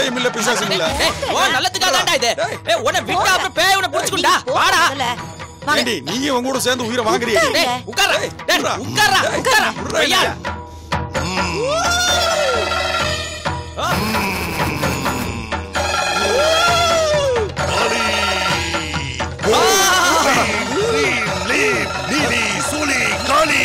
பேயும் இல்ல பிசாசும் இல்ல ஏய், ஓ நல்லதுக்காக தான்டா இது ஏய் உன்னை விட்டா அப்புறம் பேய் உன்னை புடிச்சுக்குண்டா வாடா ஏண்டி நீயும் உன் கூட சேர்ந்து உயிரை வாங்குறியே டேய் உட்கார்றா டேய் விட்றா. உட்கார்றா டேய், உட்கார்றா விட்றா ஐயா இல்லையா? நீலி சூலி காளி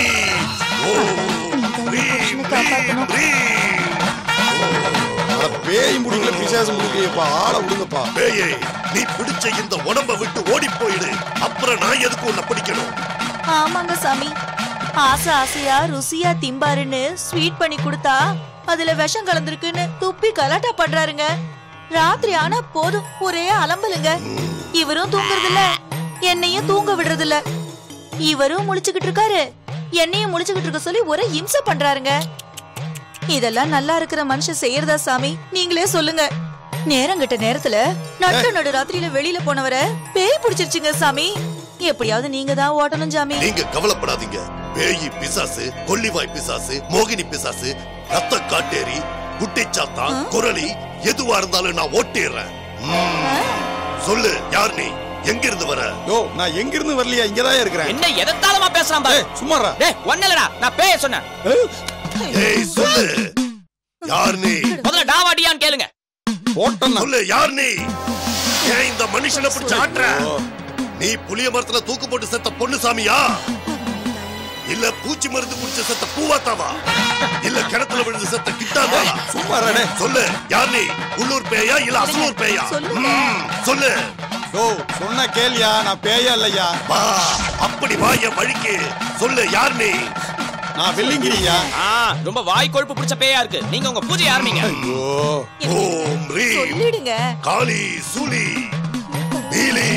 அட, பேயும் முடிக்கல பிசாசும் முடிக்கலையப்பா ஆளை விடுங்கப்பா பேயே நீ பிடிச்ச இந்த உடம்ப விட்டு ஓடி போயிடு அப்புறம் நான் எதுக்கு உன்னை பிடிக்கணும் ஆமாங்க சாமி ஆசை ஆசையா ருசியா திம்பாருன்னு ஸ்வீட் பண்ணி கொடுத்தா அதுல விஷம் கலந்திருக்குன்னு துப்பி கலாட்டா பண்றாருங்க ராத்திரி ஆனா போதும் ஒரே அலம்பலுங்க இவரும் தூங்குறது இல்ல என்னையும் தூங்க விடுறது இல்ல இவரும் முழிச்சுக்கிட்டு இருக்காரு என்னையும் முழிச்சுக்கிட்டு இருக்க சொல்லி ஒரே இம்சை பண்றாருங்க இதெல்லாம் நல்லா இருக்கிற மனுஷன் செய்யறதா சாமி நீங்களே சொல்லுங்க நேரங்கிட்ட நேரத்துல நட்டு நடு ராத்திரியில வெளியில போனவரை பேய் பிடிச்சிருச்சுங்க சாமி எப்படியாவது நீங்க தான் ஓட்டணும் சாமி நீங்க கவலைப்படாதீங்க பேயி பிசாசு கொல்லிவாய் பிசாசு மோகினி பிசாசு ரத்த காட்டேரி குட்டிச்சாத்தா குரலி எதுவா இருந்தாலும் நான் ஓட்டிடுறேன் ம். சொல்லு யார் நீ எங்க இருந்து வர யோ நான் எங்க இருந்து வரலையா இங்கதான் இருக்கிறேன் என்ன எதத்தாலமா பேசுறான் பாரு ஏய் சும்மாடா டேய் ஒண்ணலடா நான் பேய சொன்னேன் ஏய் சொல்லு யார் நீ முதல்ல டாவாடியான்னு கேளுங்க போட்டேன் சொல்லு யார் நீ ஏன் இந்த மனுஷனை பிடிச்ச ஆட்டுற நீ புளிய மரத்துல தூக்கு போட்டு செத்த பொண்ணு சாமியா இல்ல பூச்சி மருந்து குடிச்ச செத்த பூவாத்தாவா இல்ல கிணத்துல விழுந்து செத்த கிட்டாவா சும்மாடா டேய். சொல்லு யார் நீ உள்ளூர் பேயா இல்ல அசலூர் பேயா சொல்லுங்க. ம், சொல்லு யோ சொன்ன கேளியா நான் பேயா இல்லையா வா அப்படி வா என் வழிக்கு சொல்லு யார் நீ நான் வெள்ளிங்கிரியா ஆ ரொம்ப வாய் கொழுப்பு பிடிச்ச பேயா இருக்கு நீங்க உங்க பூஜை ஆரம்பிங்க ஐயோ ஓம் ரீம் சொல்லிடுங்க காளி சூலி நீலி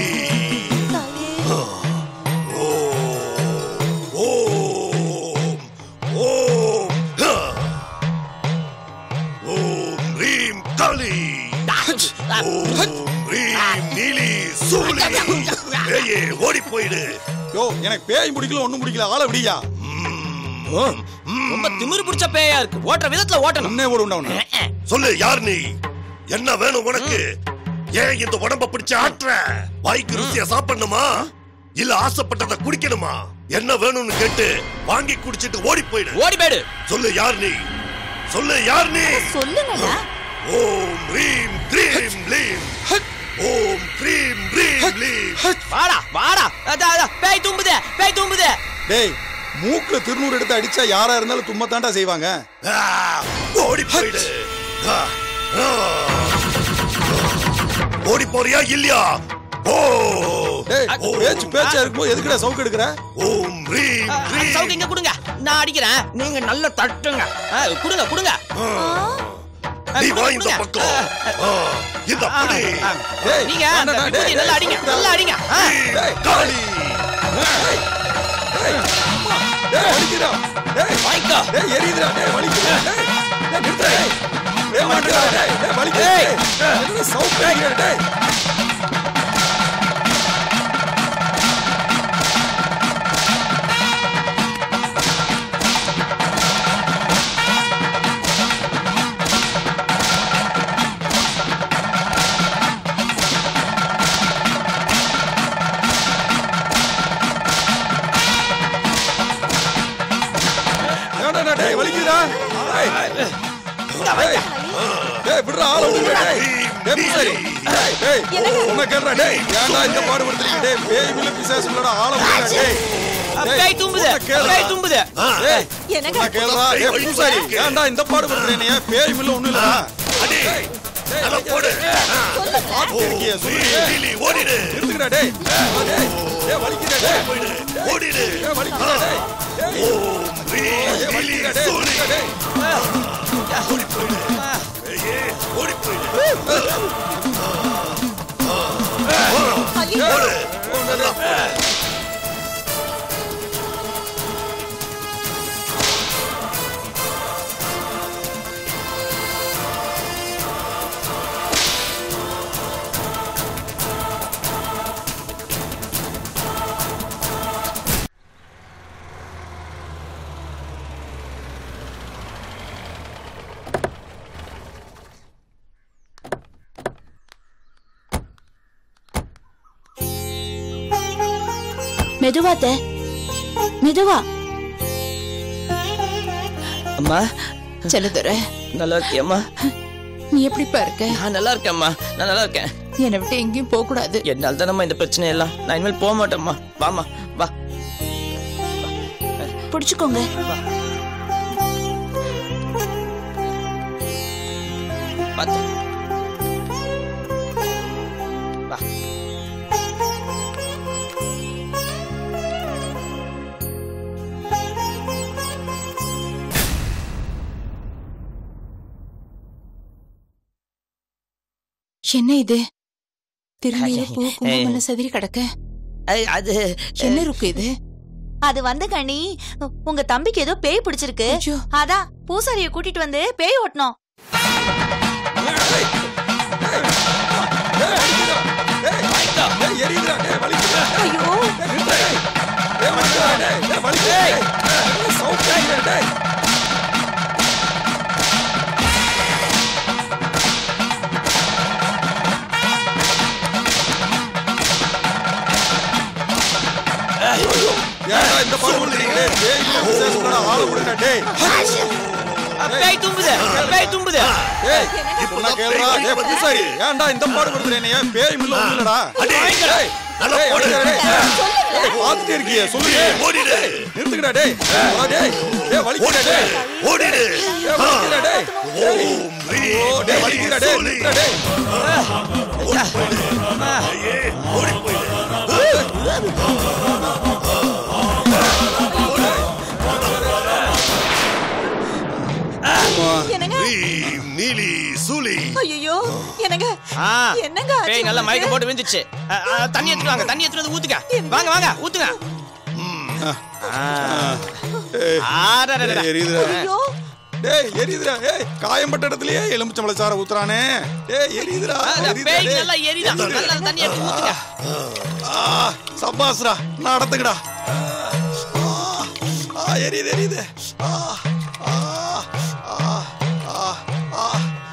ஓம் ஓம் ஹ. ஓம் ரீம் காளி ஓம் ரீம் நீலி சூலி ஏயே ஓடி போயிடு யோ எனக்கு பேய் முடிக்கல ஒண்ணும் முடிக்கல ஆளை விடியா ரொம்ப திமிரு பிடிச்ச பேயா இருக்கு ஓட்டுற விதத்துல ஓட்டணும் உன்னே ஓடு உண்டவன சொல்லு யார் நீ என்ன வேணும் உனக்கு ஏன் இந்த உடம்ப பிடிச்சு ஆட்டுற வாய்க்கு ருசியா சாப்பிடணுமா இல்ல ஆசைப்பட்டத குடிக்கணுமா என்ன வேணும்னு கேட்டு வாங்கி குடிச்சிட்டு ஓடி போயிடு ஓடி போயிடு சொல்லு யார் நீ சொல்லு யார் நீ சொல்லுங்கண்ணா ஓம் ரீம் க்ரீம் லீம் ஓம் க்ரீம் ரீம் லீம் வாடா வாடா அதான், அதான், பேய் தும்புதே பேய் தும்புதே டேய் மூக்குல திருநூறு எடுத்து அடிச்சா யாரா இருந்தாலும் தும்மா தாண்டா செய்வாங்க ஆ, ஓடி போயிடு ஆ, ஆ. ஓடி போறியா இல்லையா ஓ டேய் ஓ. பேச்சு பேச்சா இருக்கும்போது எதுக்குடா சவுக்கு எடுக்கிற ஓம் ரீம் சவுக்கு க்ரீம் இங்க கொடுங்க நான் அடிக்கிறேன் நீங்க நல்ல தட்டுங்க ஆ, கொடுங்க கொடுங்க நீ கொடுங்க, வா இந்த கொடுங்க. பக்கம் ஆ, இந்த ஆ, படி ஆ. டேய், நீங்க அந்த வேண்டாம்டா, விபூதியை டேய், நல்லா அடிங்க டேய். நல்லா அடிங்க ஆ. டேய். காளி டேய் வலிக்குதா டேய் வாங்கிக்கோ டேய் எரியுதுடா டேய் வலிக்குதா டேய் டேய் நிறுத்துடா டேய் டேய் வலிக்குதா டேய் டேய் வலிக்குதா டேய். டேய் என்ன சவுக்கு அடிக்கிற டேய் ஏன்டா டேய் வலிக்குதா டேய் டேய் டேய் விடுறா ஆள விடுங்க டேய் டேய் பூசாரி டேய் டேய் உன்னை கேளுடா டேய் ஏன்டா இந்த பாடு படுத்துறீங்க டேய் பேய் மில்ல பிசாசு இல்லடா ஆள விடுங்க டேய் ஆ, டேய், பேய் தும்புது உன்னை கேளுடா. பேய் தும்புது டேய் என்னங்க நான் கேளுடா டேய் பூசாரி ஏன்டா இந்த பாடு படுத்துறீங்க பேய் மில்ல ஒண்ணும் இல்லடா அடி அத போடு பாத்துக்கிறியே சொல்லுங்க நீலி ஓடிடு நிறுத்துங்கடா டேய் டேய் டேய் வலிக்குதா டேய் போயிடு ஓடிடு டேய் வலிக்குதா டேய் டேய் ஓம் ரீம் டேய் நீலி வலிக்குதா டேய் சூலி வலிக்குதா டேய் ஓடி போயிடு ஏயே ஓடி போயிடு ஐயோ ஓடு நல்லா போ. மெதுவா அத்தை. மெதுவா அம்மா செல்லதுரை நல்லா இருக்கியம்மா நீ எப்படிப்பா இருக்க நான் நல்லா இருக்கேம்மா நான் நல்லா இருக்கேன் என்னை விட்டு எங்கேயும் போக கூடாது என்னால் தானம்மா இந்த பிரச்சனை எல்லாம் நான் இனிமேல் போக மாட்டேம்மா வாம்மா வா புடிச்சுக்கோங்க பார்த்து வா என்ன இது திரும்பியில பூ குங்குமம் செதறி கிடக்க அது அது என்ன இருக்கு இது அது வந்து கண்ணி உங்க தம்பிக்கு ஏதோ பேய் பிடிச்சிருக்கு ஐயோ. அதான் பூசாரிய கூட்டிட்டு வந்து பேய் ஓட்டணும் டேய், எரியுதுடா, டேய், வலிக்குதுடா. ஐயோ டேய், டேய், வலிக்குதுடா, டேய், டேய், வலிக்குது. டேய், சவுக்கா இல்ல, டேய். ஏன்டா இந்த பாடு கொடுக்குறீங்களே? பேய் இல்ல, விசேஷம்டா, ஆளை விடுங்க, டேய். பேய் தும்புது பேய் தும்புது ஏய், சொன்னா கேளுடா. டேய், பூசாரி, ஏன்டா இந்த பாடு கொடுக்குற என்னைய? பேய் மில்ல ஒண்ணும் இல்லடா. அடி. டேய், நல்லா டேய், போடு. டேய், டேய், பார்த்துட்டே இருக்கியே, சொல்லுங்க. ஓடிடு நிறுத்துக்கடா, டேய். வா, டேய். டேய், வலிக்குதுடா, டேய். ஓடிடு டேய், வலிக்குதுடா, டேய். டேய். ஓம் ரீம் ஓ, டேய், வலிக்குதுடா, டேய், சோலி. நிறுத்துடா, டேய். ஏய், ஓடி போயிடு என்னங்க ரீம் நீலி சூலி ஐயோ என்னங்க ஆ என்னங்க ஆச்சு பேய் நல்லா உங்களுக்கு? மயக்கம் போட்டு விழுந்துச்சு அ, அ, தண்ணி எடுத்துட்டு வாங்க தண்ணி எடுத்துட்டு வந்து ஊத்துங்க வாங்க வாங்க ஊத்துங்க ஆ. ஏய், ஆடடடட. டேய், எரியுதுடா. ஐயோ டேய், எரியுதுடா. ஏய், காயம்பட்ட இடத்துலயே எலுமிச்சம்பழ சாரை ஊத்துறானே டேய் எரியுதுடா ஆ, இந்த எரியுதுடா, பேய்க்கு டேய். நல்லா எரியுதா நல்லா தண்ணி எடுத்து ஊத்துங்க ஆ, சப்பாஸ்ரா நடத்துங்கடா ஆ, ஆ, எரியுது எரியுது ஆ, ஆ, ஆ, ஆ, ஆ.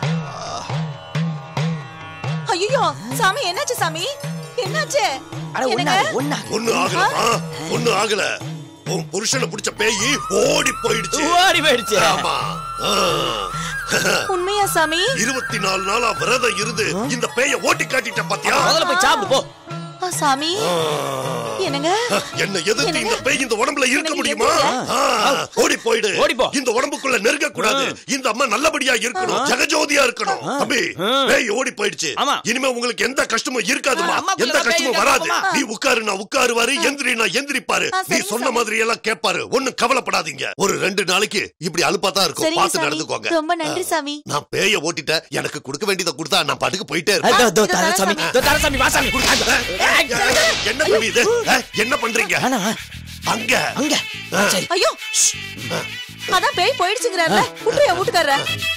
ஐயோ சாமி என்னாச்சு சாமி என்னாச்சு அட என்னங்க ஒண்ணா ஒண்ணா ஒண்ணு ஆகலமா ஒண்ணு ஆகல உன் புருஷனை பிடிச்ச பேயி ஓடி போயிடுச்சு ஓடி போயிடுச்சு ஆமா ஆ. உண்மையா சாமி இருபத்தி நாலு நாளா விரதம் இருந்து இந்த பேய ஓட்டி காட்டிட்ட பாத்தியா முதல்ல போய் சாப்பிடு போ ஆ, சாமி என்னங்க என்ன எதிர்த்து என்னங்க? இந்த பேய் இந்த உடம்புல இருக்க எனக்கு முடியுமா ஆ, ஓடி போயிடு ஓடி போ. இந்த உடம்புக்குள்ள நெருங்க கூடாது இந்த அம்மா நல்லபடியா இருக்கணும் ஜெகஜோதியா இருக்கணும் தம்பி பேய் ஓடி போயிடுச்சு ஆமா. இனிமே உங்களுக்கு எந்த கஷ்டமும் இருக்காதுமா ஆ, அம்மாக்குள்ள எந்த பேய் கஷ்டமும் இருக்காது, வராது அம்மா. நீ உட்காரு நான் உட்காருவாரு எந்திரி நான் எந்திரிப்பாரு ஆ, நீ சரிங்க சொன்ன சாமி. மாதிரி எல்லாம் கேட்பாரு ஒண்ணும் கவலைப்படாதீங்க ஒரு ரெண்டு நாளைக்கு இப்படி அலுப்பா தான் இருக்கும் சரிங்க பார்த்து சாமி நடந்துக்கோங்க ரொம்ப நன்றி சாமி நான் பேய ஓட்டிட்டேன் எனக்கு கொடுக்க வேண்டியதை கொடுத்தா நான் பாட்டுக்கு போயிட்டே அதோ, இருப்பேன் அதோ, இதோ தர தர சாமி சாமி. இதோ தர சாமி வா சாமி ஏய், என்ன தம்பி இது ஏய், என்ன பண்றீங்க ஆனா அங்க அங்க சரி ஐயோ அதான் பேய் போயிடுச்சுங்கிறாருல விட்டுறியா வீட்டுக்காரர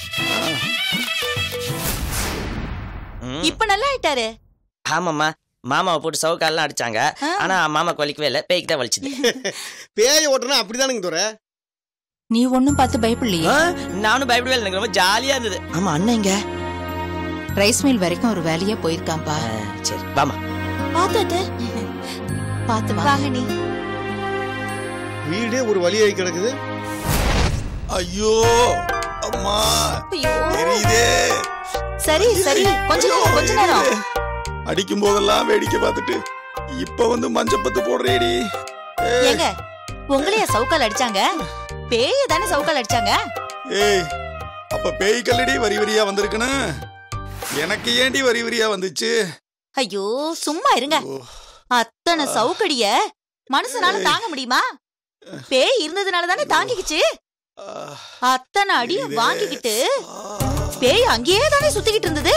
இப்ப நல்லா ஆயிட்டாரு ஆமாம்மா மாமாவை போட்டு சவுக்காலாம் அடிச்சாங்க ஆனா மாமாக்கு வலிக்கவே இல்லை பேய்க்கு தான் வலிச்சுது பேய ஓட்டுனா அப்படிதானுங்க துரை நீ ஒண்ணும் பார்த்து பயப்படலையே ஆ, நானும் பயப்படவே இல்லை எனக்கு ரொம்ப ஜாலியா இருந்தது ஆமா அண்ணன் இங்க ரைஸ் மில் வரைக்கும் ஒரு வேலையா போயிருக்காம்பா ஆ, சரி வாமா பாத்தாட்டு பார்த்து வா வாங்க நீ வீடே ஒரு வழியாகி கிடக்குது ஐயோ அம்மா ஐயோ எரியுதே சரி சரி கொஞ்ச நேரம் கொஞ்ச நேரம் அடிக்கும் போதெல்லாம் வேடிக்கை பார்த்துட்டு இப்ப வந்து மஞ்சப்பத்து போடுறேடி ஏய், ஏங்க உங்களையா சவுக்கால் அடிச்சாங்க பேய தானே சவுக்கால் அடிச்சாங்க ஏய் அப்ப பேய் கல்லடி வரி வரியா வந்திருக்குன்னு எனக்கு ஏண்டி வரி வரியா வந்துச்சு ஐயோ சும்மா இருங்க அத்தனை சவுக்கடிய மனுஷனால தாங்க முடியுமா பேய் இருந்ததுனால தானே தாங்கிக்கிச்சு ஆ, அத்தனை அடியும் எரியுதே. வாங்கிக்கிட்டு ஆ. பேய் அங்கேயே தானே சுத்திக்கிட்டு இருந்தது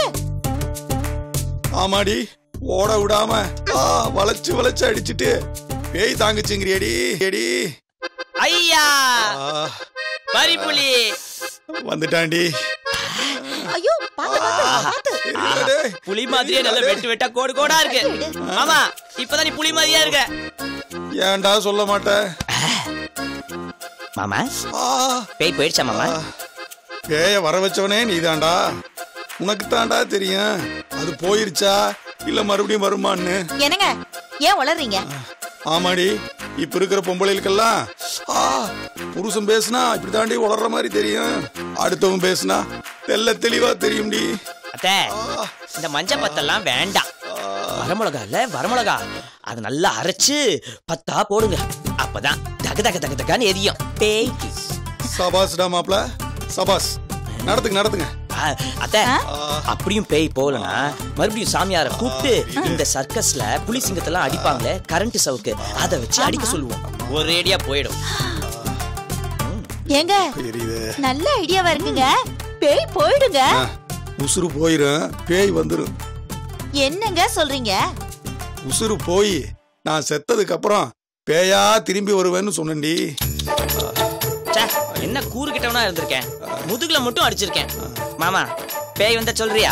ஆமாடி ஓட விடாம ஆ, வளைச்சு வளைச்சு அடிச்சிட்டு பேய் தாங்குச்சுங்கிறியடி எடி ஐயா ஆ, பரிப்புலி வந்துட்டாண்டி ஐயோ பாத்து பாத்து பாத்து எரியுதே. புலி மாதிரியே நல்ல வெட்டு வெட்டா கோடு கோடா இருக்கு மாமா இப்பதான் நீ புலி மாதிரியா இருக்க ஏன்டா சொல்ல மாட்ட மாமா ஆ, பேய் போயிடுச்சா மாமா ஆ. பேய வர வச்சவனே நீதான்டா உனக்கு தான்டா தெரியும் அது போயிருச்சா இல்ல மறுபடியும் வருமான்னு என்னங்க ஏன் வளர்றீங்க ஆமாடி இப்ப இருக்கிற பொம்பளைகளுக்கெல்லாம் ஆ புருஷன் பேசுனா இப்படி தாண்டி வளர்ற மாதிரி தெரியும் அடுத்தவன் பேசுனா தெல்ல தெளிவா தெரியும்டி அத்தை இந்த மஞ்சள் பத்தெல்லாம் வேண்டாம் வரமிளகா இல்ல வரமிளகா அது நல்லா அரைச்சு பத்தா போடுங்க அப்பதான் தக தக தக தகான்னு எரியும் பேய்க்கு சபாஸ்டா மாப்ள சபாஸ் நடத்துங்க நடத்துங்க ஆ, அத்தை அப்படியும் பேய் போகலனா மறுபடியும் சாமியார கூப்பிட்டு இந்த சர்க்கஸ்ல புலி சிங்கத்தெல்லாம் அடிப்பாங்களே கரண்ட் சவுக்கு அதை வச்சு அடிக்க சொல்லுவோம் ஒரேடியா போயிடும் ஏங்க தெரியுது நல்ல ஐடியாவா இருக்குங்க பேய் போயிடுங்க உசுறு போயிரும் பேய் வந்துரும் என்னங்க சொல்றீங்க உசுறு போய் நான் செத்ததுக்கு அப்புறம் பேயா திரும்பி வருவேன்னு சொன்னேன்டி ச்சே, என்ன கூறு கிட்டவனா இருந்திருக்கேன் முதுகுல மட்டும் அடிச்சிருக்கேன் மாமா பேய் வந்தா சொல்றியா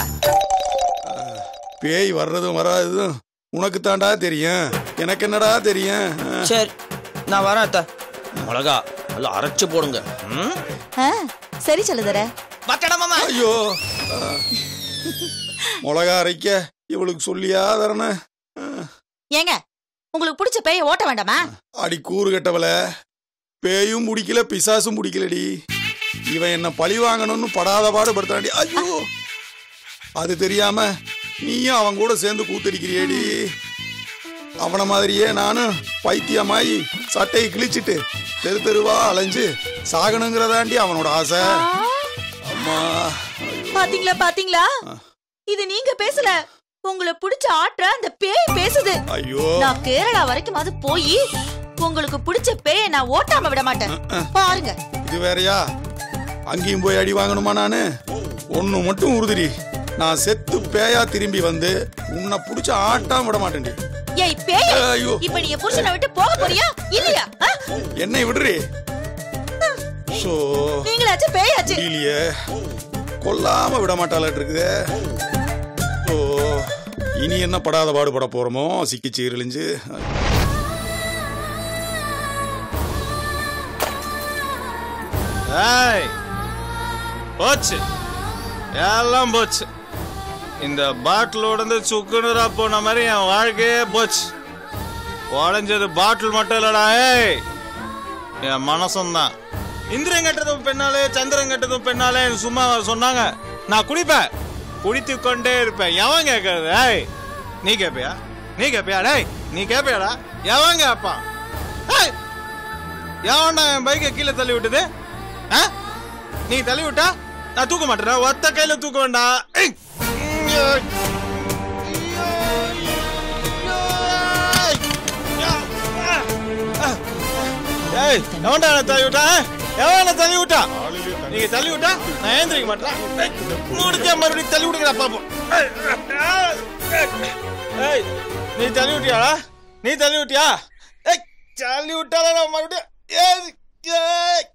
பேய் வர்றதும் வராததும் உனக்கு தாண்டா தெரியும் எனக்கு என்னடா தெரியும் ஆ. சரி நான் வரேன் அத்தை மிளகா நல்லா அரைச்சு போடுங்க ம்? ஆ, சரி சொல்லுதர பக்கடா மாமா ஐயோ ஆ. மிளகா அரைக்க இவளுக்கு சொல்லியா தரண ஏங்க உங்களுக்கு பிடிச்ச பேய ஓட்ட வேண்டாமா அடி கூறு கட்டவள பேயும் முடிக்கல பிசாசும் முடிக்கலடி இவன் என்ன பழி வாங்கணும்னு படாத பாடுபடுத்தாண்டி ஐயோ அது தெரியாம நீயும் அவன் கூட சேர்ந்து கூத்தடிக்கிறியேடி அவன மாதிரியே நானும் பைத்தியமாயி சட்டையை கிழிச்சிட்டு தெரு தெருவா அலைஞ்சு சாகணுங்கிறதாண்டி அவனோட ஆசை அம்மா பாத்தீங்களா பாத்தீங்களா இது நீங்க பேசல உங்களை பிடிச்ச ஆற்ற அந்த பேய் பேசுது ஐயோ நான் கேரளா வரைக்கும் அது போய் உங்களுக்கு பிடிச்ச பேய நான் ஓட்டாம விட மாட்டேன் பாருங்க இது வேறயா அங்கேயும் போய் அடி வாங்கணுமா நானு ஒண்ணு மட்டும் உறுதிடி நான் செத்து பேயா திரும்பி வந்து உன்னை புடிச்ச ஆட்டாம விட மாட்டேன்டி ஏய் பேய் ஐயோ. இப்ப நீ என் புருஷனை விட்டு போக போறியா இல்லையா ஆ? என்னை விடுறி ஷோ நீங்களாச்சும் பேயாச்சு முடியலையே கொல்லாம விட மாட்டாளாட்டு இருக்குதே ஓ இனி என்ன படாத பாடுபட போறோமோ சிக்கி சீரழிஞ்சு ஏய் போச்சு எல்லாம் போச்சு இந்த பாட்டில் உடந்து சுக்குநூறா போன மாதிரி என் வாழ்க்கையே போச்சு உடஞ்சது பாட்டில் மட்டும் இல்லடா ஏய் என் மனசும் தான் இந்திரன் கட்டதும் பெண்ணாலே சந்திரன் கட்டதும் பெண்ணாலே சும்மா சொன்னாங்க நான் குடிப்பேன் குடித்து கொண்டே இருப்பேன் எவன் கேட்கறது ஏய் நீ கேப்பியா நீ கேப்பியா டேய் நீ கேப்பியாடா எவன் கேப்பான் ஏய் எவன்டா என் பைக்கை கீழே தள்ளி விட்டது ஆ? நீ தள்ளி விட்டா நான் தூக்க மாட்டேன் ஒத்த கையில தூக்க வேண்டாம் ஏய். ஏய் எவன்டா என்னை தள்ளி விட்டா ஆ? எவன் என்னை தள்ளி விட்டா நீங்க தள்ளி விட்டா நான் ஏந்திரிக்க மாட்டேன் ஏய், முடிச்சா மறுபடியும் தள்ளி விடுங்கடா பாப்போம் ஏய், ஏய் நீ தள்ளி விட்டியாடா நீ தள்ளி விட்டியா ஏய் தள்ளி விட்டாடா நான் மறுபடியும் ஏய் ஏய்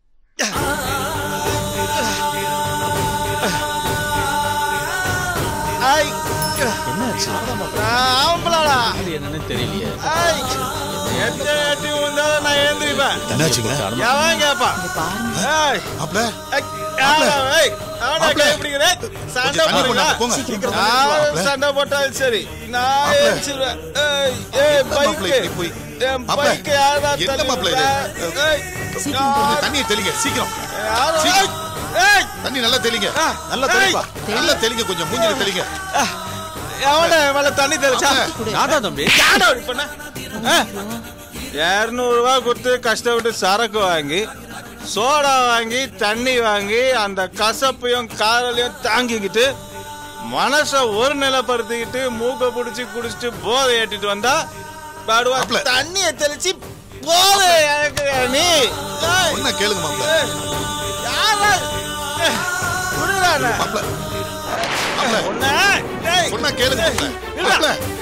ஐ என்னாச்சு நான் ஆம்பளாடா என்னன்னு தெரியலையே ஐ எத்தனை எட்டி விழுந்தாலும் நான் ஏந்திரிப்பேன் என்னாச்சுங்க எவன் கேப்பா ஏய் மாப்ள ஏய், யாரா, ஏய், அவனா கை பிடிக்கிறேன். சண்டை கொஞ்சம் தண்ணி போடுறீங்களா? கொண்டாந்து போங்க. சீக்கிரம் யாரு மாப்ள. சண்டை போட்டாலும் சரி நான் மாப்ள. ஏறிச்சிருவேன். ஏய், ஏய், என்ன மாப்ள பைக்கு. இப்படி போய்? என் மாப்ள, பைக்கு யாரா என்ன தள்ளி மாப்ள இது? விட்டா? ஏய், கொஞ்சம் யார்? தண்ணியை தெளிங்க சீக்கிரம் யாரோ- சீக்கிரம். ஏய், தண்ணி நல்லா தெளிங்க ஆ, நல்லா ஏய். தெளிப்பா நல்லா தெளிங்க கொஞ்சம் மூஞ்சில தெளிங்க எவன்டா என் மேல தண்ணி தெளிச்சா? நான் தான் தம்பி யாரா இப்படி பண்ண? ஆ? இருநூறு ரூபாய் கொடுத்து கஷ்டப்பட்டு சரக்கு வாங்கி சோடா வாங்கி தண்ணி வாங்கி அந்த கசப்பையும் காரலையும் தாங்கிக்கிட்டு மனச ஒரு நிலைப்படுத்திக்கிட்டு மூக்க பிடிச்சி குடிச்சிட்டு போதை ஏற்றிட்டு வந்தா பாடுவா மாப்ள. தண்ணிய தெளிச்சு போதை இறக்குறியா நீ ஏய், ஒன்னா கேளுங்க மாப்ள ஏய், யாரா? ஏய், விடுடா என்னை. மாப்ள மாப்ள உன்னை, ஏய், சொன்னா கேளுங்க மாப்ள இல்ல. மாப்ள